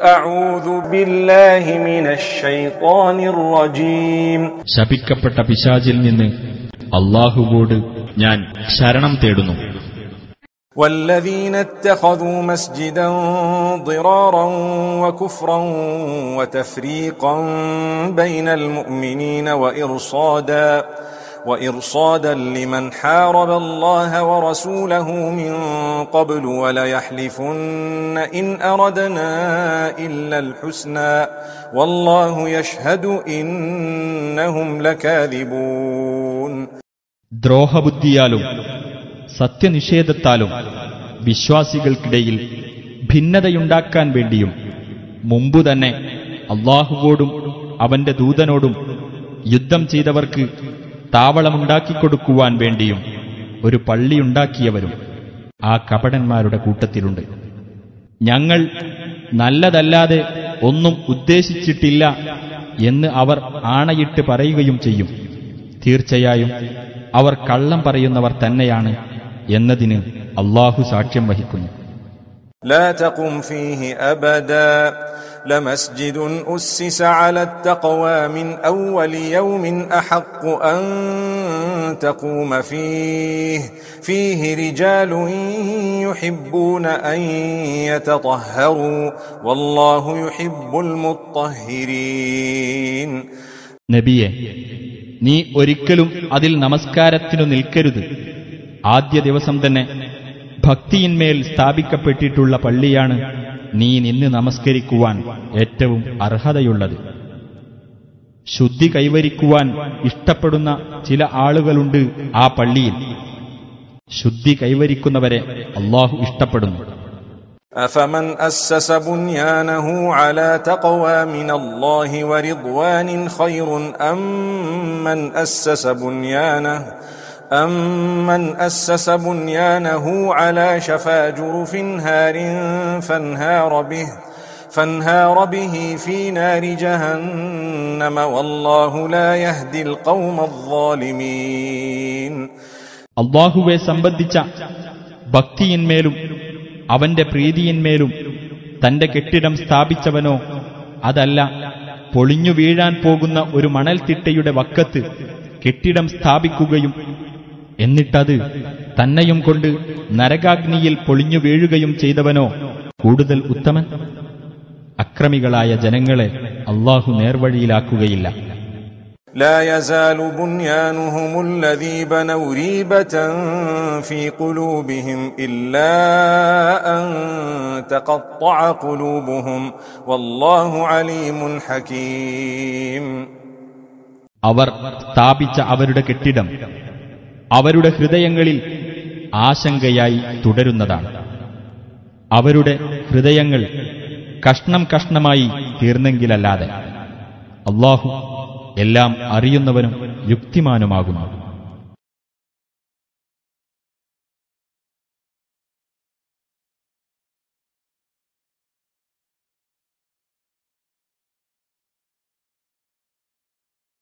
أعوذ بالله من الشيطان الرجيم ശപിക്കപ്പെട്ട പിശാചിൽ നിന്ന് അള്ളാഹുവോട് ഞാൻ ശരണം തേടുന്നു والذين اتخذوا مسجدا ضرارا وكفرا وتفريقا بين المؤمنين وإرصادا وإرصادا لمن حارب الله ورسوله من قبل وليحلفن إن أردنا إلا الحسنى والله يشهد إنهم لكاذبون ദ്രോഹബുദ്ധിയാലും സത്യനിഷേധത്താലും വിശ്വാസികൾക്കിടയിൽ ഭിന്നതയുണ്ടാക്കാൻ വേണ്ടിയും മുമ്പു തന്നെ അള്ളാഹുവോടും അവന്റെ ദൂതനോടും യുദ്ധം ചെയ്തവർക്ക് താവളമുണ്ടാക്കിക്കൊടുക്കുവാൻ വേണ്ടിയും ഒരു പള്ളിയുണ്ടാക്കിയവരും ആ കപടന്മാരുടെ കൂട്ടത്തിലുണ്ട് ഞങ്ങൾ നല്ലതല്ലാതെ ഒന്നും ഉദ്ദേശിച്ചിട്ടില്ല എന്ന് അവർ ആണയിട്ട് പറയുകയും ചെയ്യും തീർച്ചയായും അവർ കള്ളം പറയുന്നവർ തന്നെയാണ് എന്നതിന് അള്ളാഹു സാക്ഷ്യം വഹിക്കുന്നു لا تقم فيه ابدا لمسجد اسس على التقوى من اول يوم احق ان تقوم فيه فيه رجال يحبون ان يتطهروا والله يحب المطهرين നബിയെ നീ ഒരിക്കലും അതിൽ നമസ്കാരത്തിനു നിൽക്കരുത് ആദ്യ ദിവസം തന്നെ ഭക്തിയിന്മേൽ സ്ഥാപിക്കപ്പെട്ടിട്ടുള്ള പള്ളിയാണ് നീ നിന്ന് നമസ്കരിക്കുവാൻ ഏറ്റവും അർഹതയുള്ളത് ശുദ്ധി കൈവരിക്കുവാൻ ഇഷ്ടപ്പെടുന്ന ചില ആളുകളുണ്ട് ആ പള്ളിയിൽ ശുദ്ധി കൈവരിക്കുന്നവരെ അള്ളാഹു ഇഷ്ടപ്പെടുന്നു أفمن أسس بنيانه على تقوى من الله ورضوان خير أم من أسس بنيانه أمن أسس بنيانه على شفا جرف هار فانهار به فانهار به في نار جهنم والله لا يهدي القوم الظالمين അള്ളാഹുവെ സംബന്ധിച്ച ഭക്തിയിന്മേലും അവന്റെ പ്രീതിയിന്മേലും തന്റെ കെട്ടിടം സ്ഥാപിച്ചവനോ അതല്ല പൊളിഞ്ഞു വീഴാൻ പോകുന്ന ഒരു മണൽത്തിട്ടയുടെ വക്കത്ത് കെട്ടിടം സ്ഥാപിക്കുകയും എന്നിട്ടത് തന്നെയും കൊണ്ട് നരകാഗ്നിയിൽ പൊളിഞ്ഞു വീഴുകയും ചെയ്തവനോ കൂടുതൽ ഉത്തമൻ അക്രമികളായ ജനങ്ങളെ അള്ളാഹു നേർവഴിയിലാക്കുകയില്ല لا يزال بنيانهم الذي بنوا ريبة في قلوبهم إلا أن تقطع قلوبهم والله عليم حكيم അവർ സ്ഥാപിച്ച അവരുടെ കെട്ടിടം അവരുടെ ഹൃദയങ്ങളിൽ ആശങ്കയായി തുടരുന്നതാണ് അവരുടെ ഹൃദയങ്ങൾ കഷ്ണം കഷ്ണമായി തീർന്നെങ്കിലല്ലാതെ അള്ളാഹു എല്ലാം അറിയുന്നവനും യുക്തിമാനുമാകുന്നു